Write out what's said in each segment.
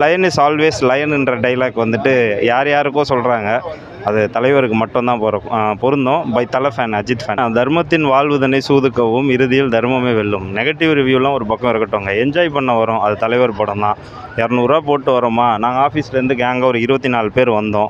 Line is always லயன்ன்ற dialogue வந்துட்டு யார் யாருக்கோ சொல்கிறாங்க அது தலைவருக்கு மட்டும்தான் பொற பொருந்தும் பை தலை ஃபேன் அஜித் ஃபேன் தர்மத்தின் வாழ்வுதனை சூதுக்கவும் இறுதியில் தர்மமே வெல்லும் நெகட்டிவ் ரிவ்யூலாம் ஒரு பக்கம் இருக்கட்டும்ங்க என்ஜாய் பண்ண வரோம் அது தலைவர் படம் தான் இரநூறுவா போட்டு வரோமா நாங்கள் ஆஃபீஸ்லேருந்து கேங்காக ஒரு இருபத்தி நாலு பேர் வந்தோம்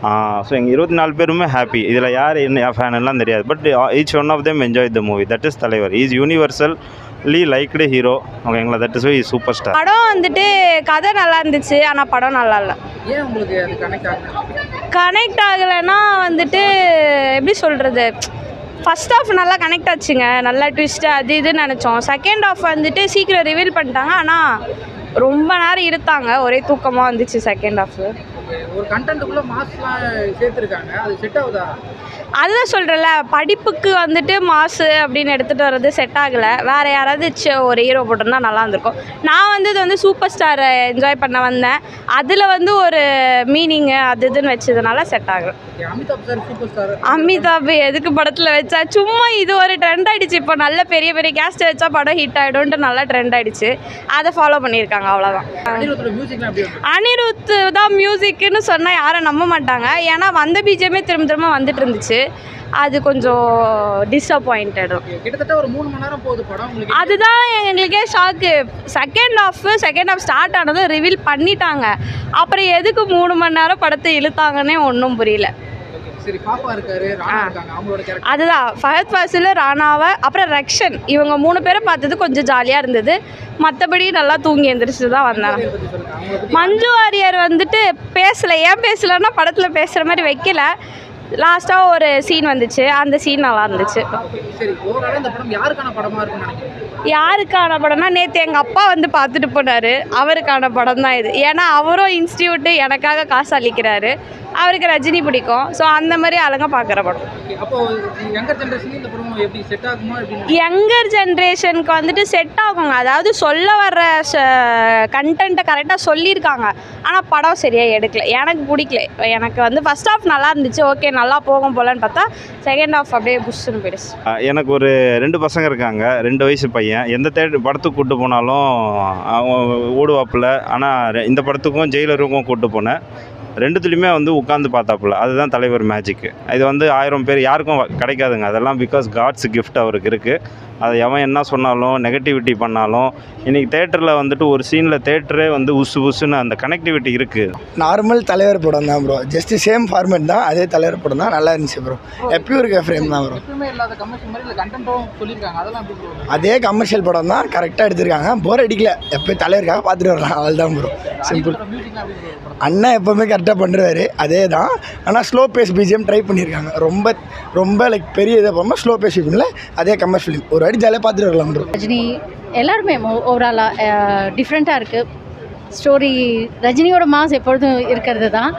ஸோ எங்கள் இருபத்தி நாலு பேருமே ஹாப்பி இதில் யார் என்ன ஃபேன் எல்லாம் தெரியாது but each one of them enjoy the movie that is தலைவர் is universally liked hero ஓகேங்களா that is why super star படம் வந்துட்டு கதை நல்லா இருந்துச்சு ஆனால் படம் நல்லா இல்லை ஏன் உங்களுக்கு அது கனெக்ட் ஆகல கனெக்ட் ஆகலைன்னா வந்துட்டு எப்படி சொல்கிறது ஃபர்ஸ்ட் ஆஃப் நல்லா கனெக்ட் ஆச்சுங்க நல்லா ட்விஸ்ட்டு அது இதுன்னு நினச்சோம் செகண்ட் ஆஃப் வந்துட்டு சீக்கிரம் ரிவீல் பண்ணிட்டாங்க ஆனால் ரொம்ப நேரம் இருத்தாங்க ஒரே தூக்கமாக வந்துச்சு செகண்ட் ஆஃப் ஒரு கண்டென்ட்டுக்குள்ள மாஸ்லாம் சேர்த்துருக்காங்க அது செட் ஆகுதா அதுதான் சொல்கிறேன்ல படிப்புக்கு வந்துட்டு மாசு அப்படின்னு எடுத்துகிட்டு வர்றது செட் ஆகலை வேறு யாராவது ச்ச, ஒரு ஹீரோ போட்டிருந்தா நல்லா இருந்திருக்கும் நான் வந்து இது வந்து சூப்பர் ஸ்டாரை என்ஜாய் பண்ண வந்தேன் அதில் வந்து ஒரு மீனிங்கு அது இதுன்னு வச்சதுனால செட் ஆகலை Okay, Amitabh sir super star Amitabh எதுக்கு படத்தில் வச்சா சும்மா இது ஒரு ட்ரெண்ட் ஆயிடுச்சு இப்போ நல்ல பெரிய பெரிய கேஸ்ட் வச்சா படம் ஹிட் ஆகிடும்ன்ட்டு நல்லா ட்ரெண்ட் ஆயிடுச்சு அதை ஃபாலோ பண்ணியிருக்காங்க அவ்வளோதான் அனிருத்தோட மியூசிக்லாம் எப்படி இருக்கு அனிருத் தான் மியூசிக்னு சொன்னால் யாரும் நம்ப மாட்டாங்க ஏன்னா வந்த பிஜிஎமே திரும்ப திரும்ப வந்துட்டு இருந்துச்சு அது கொஞ்சம் டிஸப்பாயிண்டடும் Okay, கிட்டத்தட்ட ஒரு மூணு மணி நேரம் போகுது படம் உங்களுக்கு அதுதான் எங்களுக்கே shock second half second half start ஆனதும் ரிவீல் பண்ணிட்டாங்க அப்புறம் எதுக்கு மூணு மணி நேரம் படத்தை இழுத்தாங்கன்னே ஒன்றும் புரியல Okay, சரி பாப்பா இருக்காரு ராணா இருக்காங்க அவங்களோட கேரக்டர் அதுதான் ஃபஹத் ஃபாசில் ராணாவை அப்புறம் ரக்ஷன் இவங்க மூணு பேரை பார்த்தது கொஞ்சம் ஜாலியாக இருந்தது மற்றபடி நல்லா தூங்கி எந்திரிச்சு தான் வந்தாங்க பத்தி சொல்லுங்க அவங்கள பத்தி மஞ்சு வாரியர் வந்துட்டு பேசலை ஏன் பேசலைன்னா படத்தில் பேசுகிற மாதிரி வைக்கல லாஸ்ட்டாக ஒரு சீன் வந்துச்சு அந்த சீன் நல்லா இருந்துச்சு சரி ஓவரால இந்த படம் யாருக்கான படமா இருக்கும்னு நினைக்கிறீங்க யாருக்கான படம்னா நேற்று எங்கள் அப்பா வந்து பார்த்துட்டு போனார் அவருக்கான படம் தான் இது ஏன்னா அவரும் இன்ஸ்டியூட்டு எனக்காக காசு அளிக்கிறாரு அவருக்கு ரஜினி பிடிக்கும் ஸோ அந்த மாதிரி அழகாக பார்க்குற படம் Okay, அப்போ யங்கர் ஜென்ரேஷன் இந்த படம் எப்படி செட் ஆகுமா எப்படி யங்கர் ஜென்ரேஷனுக்கு வந்துட்டு செட் ஆகுங்க அதாவது சொல்ல வர்ற கண்டென்ட்டை கரெக்டாக சொல்லியிருக்காங்க ஆனால் படம் சரியாக எடுக்கல எனக்கு பிடிக்கல எனக்கு வந்து ஃபர்ஸ்ட் ஹாஃப் நல்லா இருந்துச்சு ஓகே நல்லா போகும் போலன்னு பார்த்தா செகண்ட் ஹாஃப் அப்படியே புஷ்ஷுன்னு போயிடுச்சு அஹ் எனக்கு ஒரு ரெண்டு பசங்க இருக்காங்க ரெண்டு வயசு பையன் எந்த தேட்டர் படத்துக்கு கூப்பிட்டு போனாலும் அவன் ஓடுவாப்புல ஆனால் இந்த படத்துக்கும் ஜெயிலருக்கும் கூப்பிட்டு போனேன் ரெண்டுத்துலையுமே வந்து உட்காந்து பார்த்தாப்புல அதுதான் தலைவர் மேஜிக்கு இது வந்து ஆயிரம் பேர் யாருக்கும் வ- கிடைக்காதுங்க அதெல்லாம் பிகாஸ் காட்ஸ் gift அவருக்கு இருக்குது அதை எவன் என்ன சொன்னாலும் நெகட்டிவிட்டி பண்ணாலும் இன்றைக்கி தேட்டரில் வந்துட்டு ஒரு சீனில் தேட்டரே வந்து உசு உசுன்னு அந்த கனெக்டிவிட்டி இருக்குது நார்மல் தலைவர் படம் தான் ப்ரோ ஜஸ்ட் சேம் ஃபார்மேட் தான் அதே தலைவர் படம் தான் நல்லா இருந்துச்சு ப்ரோ எப்பயும் இருக்க ஃப்ரேம் தான் ப்ரோ எப்பவுமே இல்லாத கமர்ஷியல் மாதிரி இல்லை கண்டென்ட்டும் சொல்லியிருக்காங்க அதெல்லாம் எப்படி bro? அதே கமர்ஷியல் படம் தான் கரெக்டாக எடுத்திருக்காங்க போர் அடிக்கல எப்பயும் தலைவருக்காக பார்த்துட்டு வரலாம் அவள் தான் ப்ரோ சிம்பிள் அனிருத்தோட மியூசிக்லாம் எப்படி bro படம் அண்ணன் எப்போவுமே கரெக்டாக பண்ணுறாரு அதே தான் ஆனால் ஸ்லோ பேஸ் பிஜிஎம் ட்ரை பண்ணியிருக்காங்க ரொம்ப ரொம்ப லைக் பெரிய இதை போகாமல் ஸ்லோ பேஸ் இல்லை அதே கமர்ஷியல் ஃபிலிம் ஒரு வாட்டி ஜாலியாக பார்த்துட்டு வரலாம் ப்ரோ ரஜினி எல்லாருமே ஓவராலாக டிஃப்ரெண்ட்டாக இருக்குது ஸ்டோரி ரஜினியோட மாஸ் எப்பொழுதும் இருக்கிறது தான்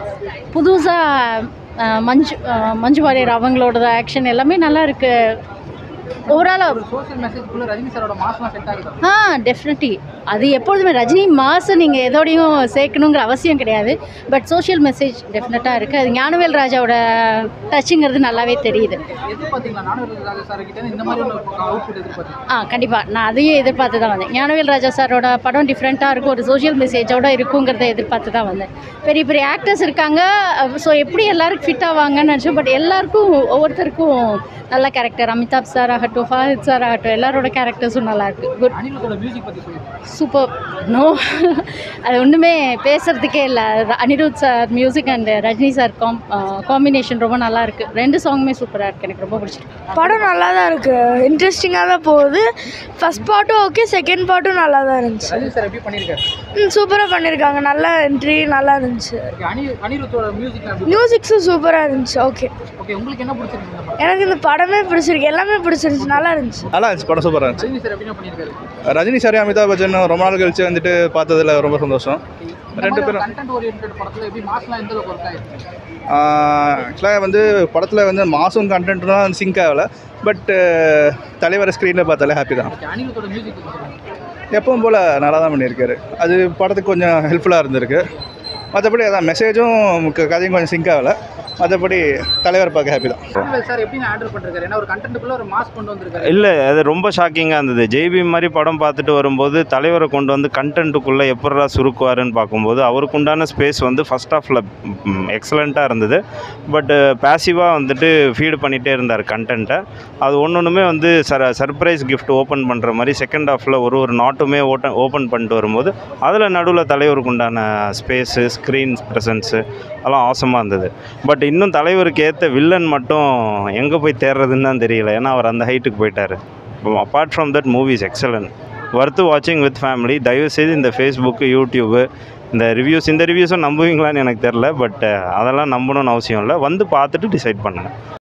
புதுசாக மஞ்சு அஹ், மஞ்சு வாரியர் அவங்களோட ஆக்ஷன் எல்லாமே நல்லா இருக்குது ஓவராலாக ஒரு சோஷியல் மெசேஜ்க்குள்ள ரஜினி சாரோட மாசம்லாம் செட் ஆகுது ஆ டெஃபினெட்லி அது எப்பொழுதுமே ரஜினி மாசம் நீங்கள் எதோடையும் சேர்க்கணுங்கிற அவசியம் கிடையாது பட் சோஷியல் மெசேஜ் டெஃபினட்டாக இருக்குது அது ஞானவேல் ராஜாவோட டச்சுங்கிறது நல்லாவே தெரியுது எதிர்பார்த்தீங்களா நானும் ராஜா சார் கிட்ட இந்த மாதிரி ஒரு அவுட்புட் எதிர்பார்த்தீங்க ஆ கண்டிப்பாக நான் அதையும் எதிர்பார்த்து தான் வந்தேன் ஞானவேல் ராஜா சாரோட படம் டிஃப்ரெண்ட்டாக இருக்கும் ஒரு சோஷியல் மெசேஜோட இருக்குங்கிறத எதிர்பார்த்து தான் வந்தேன் பெரிய பெரிய ஆக்டர்ஸ் இருக்காங்க ஸோ எப்படி எல்லாருக்கும் ஃபிட் ஆவாங்கன்னு நினச்சோம் பட் எல்லாருக்கும் ஒவ்வொருத்தருக்கும் நல்ல கேரக்டர் அமிதாப் சார் ஆகட்டும் ஃபாஹித் சார் ஆகட்டும் எல்லாரோட கேரக்டர்ஸும் நல்லா இருக்கு குட் அனிருத்தோட மியூசிக் பத்தி சொல்லுங்க சூப்பர் நோ அது ஒன்றுமே பேசுறதுக்கே இல்லை Anirudh sir music and Rajini sir காம் காம்பினேஷன் ரொம்ப நல்லா இருக்கு ரெண்டு சாங்குமே சூப்பராக இருக்கு எனக்கு ரொம்ப பிடிச்சிருக்கு படம் நல்லா தான் இருக்குது இன்ட்ரெஸ்டிங்காக தான் போகுது ஃபஸ்ட் பார்ட்டும் ஓகே செகண்ட் பார்ட்டும் நல்லா தான் இருந்துச்சு ரஜினி சார் எப்படி பண்ணியிருக்காரு ம் சூப்பராக பண்ணியிருக்காங்க நல்ல என்ட்ரி நல்லா இருந்துச்சு Okay, அனி அனிருத்தோட மியூசிக்லாம் எப்படி மியூசிக்ஸும் சூப்பராக இருந்துச்சு ஓகே ஓகே உங்களுக்கு என்ன பிடிச்சிருக்கு இந்த படம் எனக்கு இந்த படமே பிடிச்சிருக்கு எல்லாமே பிடிச்சிருந்துச்சு நல்லா இருந்துச்சு நல்லா இருந்துச்சு படம் சூப்பராக இருந்துச்சு ரஜினி சார் எப்படி பண்ணியிருக்காரு ரஜினி சார் அமிதாப் பச்சன் ரொம்ப நாள் கழிச்சு வந்துட்டு பார்த்ததுல ரொம்ப சந்தோஷம் ரெண்டு பேரும் கண்டென்ட் ஓரியன்ட் படத்துல எப்படி மாசம்லாம் எந்த அளவுக்கு ஒர்க் ஆயிருக்கு ஆக்சுவலாக வந்து படத்தில் வந்து மாசும் கண்டென்ட்லாம் சிங்க் ஆகலை பட் தலைவர் ஸ்க்ரீனில் பார்த்தாலே ஹாப்பி தான் ஓகே அனிருத்தோட மியூசிக் எப்பவும் போல் நல்லா தான் பண்ணியிருக்காரு அது படத்துக்கு கொஞ்சம் ஹெல்ப்ஃபுல்லாக இருந்திருக்கு மற்றபடி அதான் மெசேஜும் கதையும் கொஞ்சம் சிங்க் ஆகலை மற்றபடி தலைவர் பார்க்க ஹாப்பி தான் ஞானவேல் சார் எப்படி ஆர்டர் பண்ணிருக்காரு ஏன்னா ஒரு கண்டென்ட்டுக்குள்ள ஒரு மாஸ் கொண்டு வந்திருக்காரு இல்லை அது ரொம்ப ஷாக்கிங்காக இருந்தது ஜெய்பி மாதிரி படம் பார்த்துட்டு வரும்போது தலைவரை கொண்டு வந்து கண்டென்ட்டுக்குள்ளே எப்படா சுருக்குவாருன்னு பார்க்கும்போது அவருக்கு உண்டான ஸ்பேஸ் வந்து ஃபஸ்ட் ஹாஃபில் எக்ஸலண்ட்டாக இருந்தது பட்டு பேசிவாக வந்துட்டு ஃபீடு பண்ணிகிட்டே இருந்தார் கண்டென்ட்டை அது ஒன்று ஒன்றுமே வந்து சர சர்ப்ரைஸ் கிஃப்ட் ஓப்பன் பண்ணுற மாதிரி செகண்ட் ஹாஃபில் ஒரு ஒரு நாட்டுமே ஓட்ட ஓப்பன் பண்ணிட்டு வரும்போது அதில் நடுவில் தலைவருக்கு உண்டான ஸ்பேஸு ஸ்க்ரீன் ப்ரெசன்ஸு அதெல்லாம் ஆசமாக இருந்தது பட் இன்னும் தலைவருக்கு ஏற்ற வில்லன் மட்டும் எங்கே போய் தேடுறதுன்னு தான் தெரியல ஏன்னா அவர் அந்த ஹைட்டுக்கு போயிட்டார் apart from that movies excellent worth வாட்சிங் வித் ஃபேமிலி தயவுசெய்து இந்த ஃபேஸ்புக்கு யூடியூபு இந்த ரிவ்யூஸ் இந்த ரிவ்யூஸும் நம்புவீங்களான்னு எனக்கு தெரில பட் அதெல்லாம் நம்பணும்னு அவசியம் இல்லை வந்து பார்த்துட்டு டிசைட் பண்ணுங்கள்